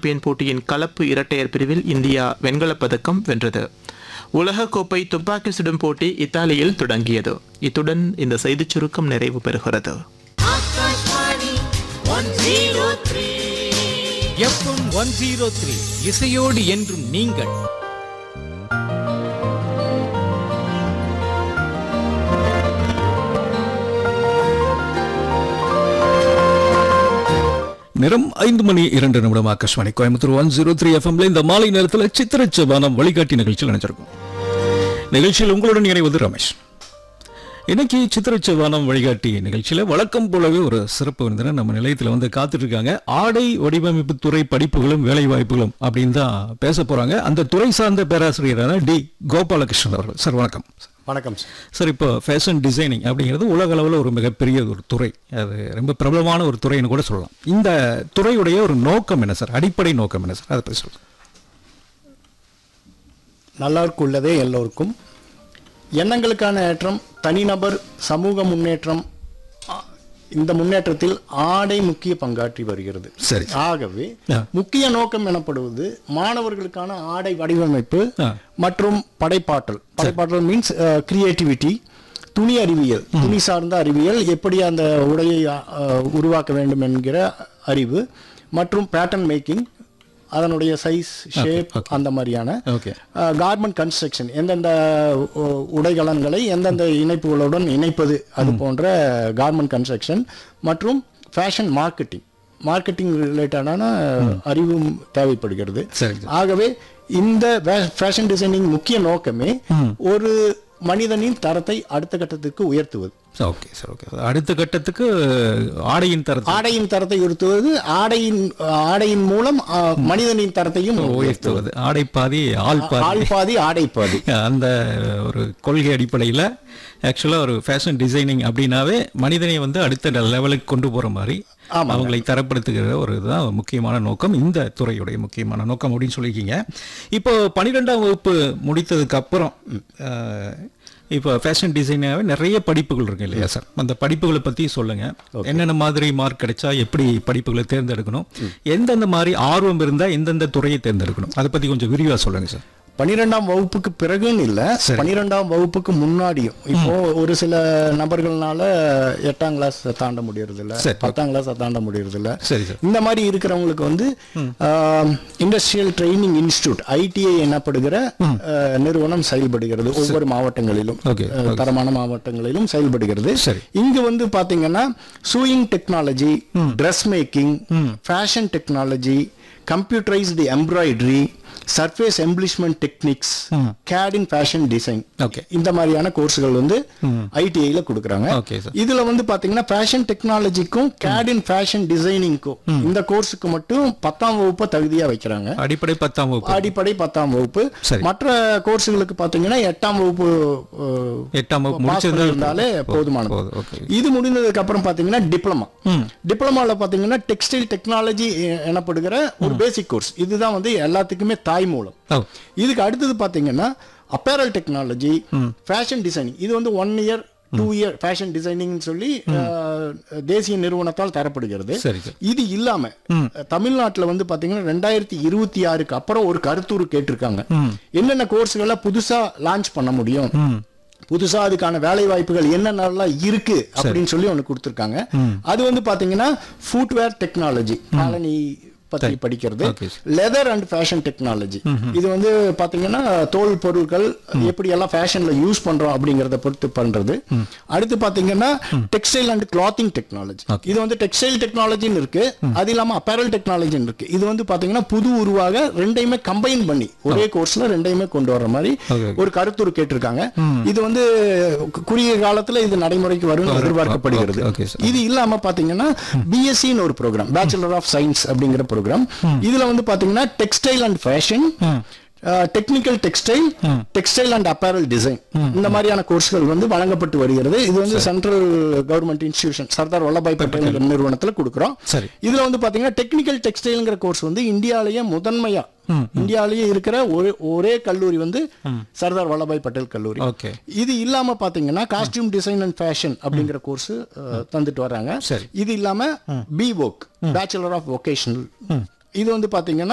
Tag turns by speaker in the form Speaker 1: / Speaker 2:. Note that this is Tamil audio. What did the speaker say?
Speaker 1: சாம்பியன் போட்டியின் கலப்பு இரட்டையர் பிரிவில் இந்தியா வெண்கலப் பதக்கம் வென்றது உலகக்கோப்பை துப்பாக்கி சுடும் போட்டி இத்தாலியில் தொடங்கியது இத்துடன் இந்த செய்திச் சுருக்கம் நிறைவு பெறுகிறது
Speaker 2: Akashvani one zero three
Speaker 3: FM one zero three இசையோடு என்றும் நீங்கள்
Speaker 4: நிறம் ஐந்து மணி இரண்டு நிமிடம் Akashvani Coimbatore one zero three எஃப்எம்ல இந்த மாலை நேரத்தில் சித்திரச்சபானம் வழிகாட்டி நிகழ்ச்சியில் நினைச்சிருக்கோம் நிகழ்ச்சியில் உங்களுடன் இணைவது ரமேஷ் இன்னைக்கு சித்திரச்சவானம் வழிகாட்டி நிகழ்ச்சியில் வழக்கம் போலவே ஒரு சிறப்பு விருந்தினர் நம்ம நிலையத்தில் வந்து காத்துட்டு இருக்காங்க ஆடை வடிவமைப்பு துறை படிப்புகளும் வேலை வாய்ப்புகளும் அப்படின்னு தான் பேச போறாங்க அந்த துறை சார்ந்த பேராசிரியரான டி கோபாலகிருஷ்ணன் அவர்கள் சார் வணக்கம்
Speaker 5: வணக்கம் சார்
Speaker 4: சார் இப்போ ஃபேஷன் டிசைனிங் அப்படிங்கிறது உலக அளவில் ஒரு மிகப்பெரிய ஒரு துறை அது ரொம்ப பிரபலமான ஒரு துறைன்னு கூட சொல்லலாம் இந்த துறையுடைய ஒரு நோக்கம் என்ன சார் அடிப்படை நோக்கம் என்ன சார் அதை பற்றி சொல்லுங்கள்
Speaker 5: நல்லாருக்கு உள்ளதே எல்லோருக்கும் எண்ணங்களுக்கான ஏற்றம் தனிநபர் சமூக முன்னேற்றம் ஆ, இந்த முன்னேற்றத்தில் ஆடை முக்கிய பங்காற்றி வருகிறது
Speaker 4: சரி.
Speaker 5: ஆகவே
Speaker 4: ஆ.
Speaker 5: முக்கிய நோக்கம் எனப்படுவது மாணவர்களுக்கான ஆடை வடிவமைப்பு
Speaker 4: ஆ.
Speaker 5: மற்றும் படைப்பாற்றல் படைப்பாற்றல் மீன்ஸ் கிரியேட்டிவிட்டி துணி அறிவியல் துணி சார்ந்த அறிவியல் எப்படி அந்த உடையை ஆ, உருவாக்க வேண்டும் என்கிற அறிவு மற்றும் பேட்டர்ன் மேக்கிங் அதனுடைய சைஸ் ஷேப் அந்த மாதிரியான
Speaker 4: ஓகே
Speaker 5: கார்மெண்ட் கன்ஸ்ட்ரக்ஷன் எந்தெந்த உ- உடைகலன்களை எந்தெந்த இணைப்புகளுடன் இணைப்பது அது போன்ற கார்மெண்ட் கன்ஸ்ட்ரக்ஷன் மற்றும் ஃபேஷன் மார்க்கெட்டிங் மார்க்கெட்டிங் ரிலேட்டடான அறிவும் தேவைப்படுகிறது
Speaker 4: சரிங்க
Speaker 5: ஆகவே இந்த ஃபேஷன் டிசைனிங் முக்கிய நோக்கமே ஒரு மனிதனின் தரத்தை அடுத்த கட்டத்துக்கு உயர்த்துவது
Speaker 4: ஓகே சார் ஓகே அடுத்த கட்டத்துக்கு ஆடையின் தரத்தை
Speaker 5: ஆடையின் தரத்தை உயர்த்துவது ஆடையின் ஆடையின் மூலம் ஆ, மனிதனின் தரத்தையும்
Speaker 4: உயர்த்துவது ஆடை பாதி ஆள் பாதி
Speaker 5: ஆள் பாதி ஆடை பாதி
Speaker 4: அந்த ஒரு கொள்கை அடிப்படையில் ஆக்சுவலாக ஒரு ஃபேஷன் டிசைனிங் அப்படின்னாவே மனிதனை வந்து அடுத்த லெவலுக்கு கொண்டு போகிற மாதிரி அவங்களை தரப்படுத்துகிற ஒரு இதுதான் முக்கியமான நோக்கம் இந்த துறையுடைய முக்கியமான நோக்கம் அப்படின்னு சொல்லியிருக்கீங்க இப்போ பன்னிரெண்டாம் வகுப்பு முடித்ததுக்கு அப்புறம் அஹ், இப்போ ஃபேஷன் டிசைனாகவே நிறைய படிப்புகள் இருக்கு இல்லையா சார் அந்த படிப்புகளை பற்றி சொல்லுங்க என்னென்ன மாதிரி மார்க் கிடைச்சா எப்படி படிப்புகளை தேர்ந்தெடுக்கணும் எந்தெந்த மாதிரி ஆர்வம் இருந்தால் எந்தெந்த துறையை தேர்ந்தெடுக்கணும் அதை பற்றி கொஞ்சம் விரிவாக சொல்லுங்க சார்
Speaker 5: பனிரெண்டாம் வகுப்புக்கு பிறகுன்னு இல்ல பனிரெண்டாம் வகுப்புக்கு முன்னாடியும் இப்போ ஒரு சில நபர்கள்னால எட்டாம் கிளாஸ் தாண்ட முடியறது இல்ல
Speaker 4: சரி.
Speaker 5: பத்தாம் கிளாஸ் தாண்ட முடியறது இல்ல
Speaker 4: சரி சார்
Speaker 5: இந்த மாதிரி இருக்கிறவங்களுக்கு வந்து இண்டஸ்ட்ரியல் ட்ரைனிங் இன்ஸ்டியூட் ஐடிஐ எனப்படுகிற ஆஹ், நிறுவனம் செயல்படுகிறது ஒவ்வொரு மாவட்டங்களிலும்
Speaker 4: Okay,
Speaker 5: ஆஹ், தரமான மாவட்டங்களிலும் செயல்படுகிறது
Speaker 4: சரி.
Speaker 5: இங்க வந்து பாத்தீங்கன்னா sewing technology dress making fashion technology computerised embroidery surface embellishment techniques CAD in fashion design
Speaker 4: Okay.
Speaker 5: இந்த மாதிரியான கோர்ஸ்கள் வந்து ஐடிஐல கொடுக்குறாங்க
Speaker 4: Okay, sir.
Speaker 5: இதுல வந்து பாத்தீங்கன்னா ஃபேஷன் டெக்னாலஜிக்கும் கேட் இன் ஃபேஷன் டிசைனிங்க்கும் இந்த கோர்ஸுக்கு மட்டும் பத்தாம் வகுப்பை தகுதியா வைக்கிறாங்க
Speaker 4: அடிப்படை பத்தாம் வகுப்பு
Speaker 5: அடிப்படை பத்தாம் வகுப்பு
Speaker 4: சரி.
Speaker 5: மற்ற கோர்ஸுகளுக்கு பாத்தீங்கன்னா எட்டாம் வகுப்பு அஹ்,
Speaker 4: எட்டாம் வகுப்பு
Speaker 5: pass
Speaker 4: முடிச்சிருந்தா
Speaker 5: பண்ணியிருந்தாலே போதுமானது
Speaker 4: போதும், okay.
Speaker 5: இது முடிந்ததுக்கு அப்புறம் பாத்தீங்கன்னா டிப்ளமா டிப்ளமால பாத்தீங்கன்னா டெக்ஸ்டைல் டெக்னாலஜி எனப்படுகிற ஒரு பேசிக் கோர்ஸ் இதுதான் வந்து எல்லாத்துக்குமே தாய் மூலம்
Speaker 4: ஓ
Speaker 5: இதுக்கு அடுத்தது பாத்தீங்கன்னா அப்பேரல் டெக்னாலஜி ஃபேஷன் டிசைனிங் இது வந்து one year two year fashion designing சொல்லி அஹ், தேசிய நிறுவனத்தால் தரப்படுகிறது
Speaker 4: சரி சார்
Speaker 5: இது இல்லாம தமிழ்நாட்டுல வந்து பாத்தீங்கன்னா ரெண்டாயிரத்தி இருபத்தி ஆறுக்கு அப்புறம் ஒரு கருத்துரு கேட்டிருக்காங்க என்னென்ன கோர்ஸ்களை புதுசா லான்ச் பண்ண முடியும் புதுசா அதுக்கான வேலை வாய்ப்புகள் என்னென்னலாம் இருக்கு அப்படின்னு சொல்லி ஒண்ணு கொடுத்திருக்காங்க அது வந்து பாத்தீங்கன்னா ஃபுட்வேர் டெக்னாலஜி காலனி பத்தி படிக்கிறது
Speaker 4: Okay,
Speaker 5: leather and fashion technology இது வந்து பாத்தீங்கன்னா தோல் பொருட்கள் எப்படி எல்லாம் ஃபேஷன்ல யூஸ் பண்றோம் அப்படிங்கறத பொறுத்து பண்றது அடுத்து பாத்தீங்கன்னா டெக்ஸ்டைல் அண்ட் கிளாத்திங் டெக்னாலஜி இது வந்து டெக்ஸ்டைல் டெக்னாலஜின்னு இருக்கு அது இல்லாம அப்பேரல் டெக்னாலஜின்னு இருக்கு இது வந்து பாத்தீங்கன்னா புது உருவாக ரெண்டையுமே கம்பைன் பண்ணி ஒரே கோர்ஸ்ல ரெண்டையுமே கொண்டு வர்ற மாதிரி
Speaker 4: Okay.
Speaker 5: ஒரு கருத்துரு கேட்டிருக்காங்க இது வந்து கு- குறுகிய காலத்துல இது நடைமுறைக்கு வரும் எதிர்பார்க்கப்படுகிறது
Speaker 4: Okay, okay, sir.
Speaker 5: இது இல்லாம பாத்தீங்கன்னா பிஎஸ்சின்னு ஒரு ப்ரோக்ராம் பேச்சுலர் ஆஃப் சயின்ஸ் அப்படிங்கிற ப்ரோக்ராம் இதுல வந்து பாத்தீங்கன்னா textile and fashion technical textile textile and apparel design இந்த மாதிரியான கோர்ஸ்கள் வந்து வழங்கப்பட்டு வருகிறது இது வந்து central government institution Sardar Vallabhbhai Patel நிறுவனத்துல கொடுக்குறோம்
Speaker 4: சரி.
Speaker 5: இதுல வந்து பாத்தீங்கன்னா டெக்னிக்கல் டெக்ஸ்டைல்ங்கிற கோர்ஸ் வந்து இந்தியாலயே முதன்மையா இந்தியாலயே இருக்கிற ஒரே ஒரே கல்லூரி வந்து சர்தார் வல்லபாய் பட்டேல் கல்லூரி
Speaker 4: ஓகே
Speaker 5: இது இல்லாம பாத்தீங்கன்னா காஸ்டியூம் டிசைன் அண்ட் ஃபேஷன் அப்படிங்கிற கோர்ஸ் தந்துட்டு வர்றாங்க
Speaker 4: சரி.
Speaker 5: இது இல்லாம B Voc bachelor of vocational இது வந்து பாத்தீங்கன்னா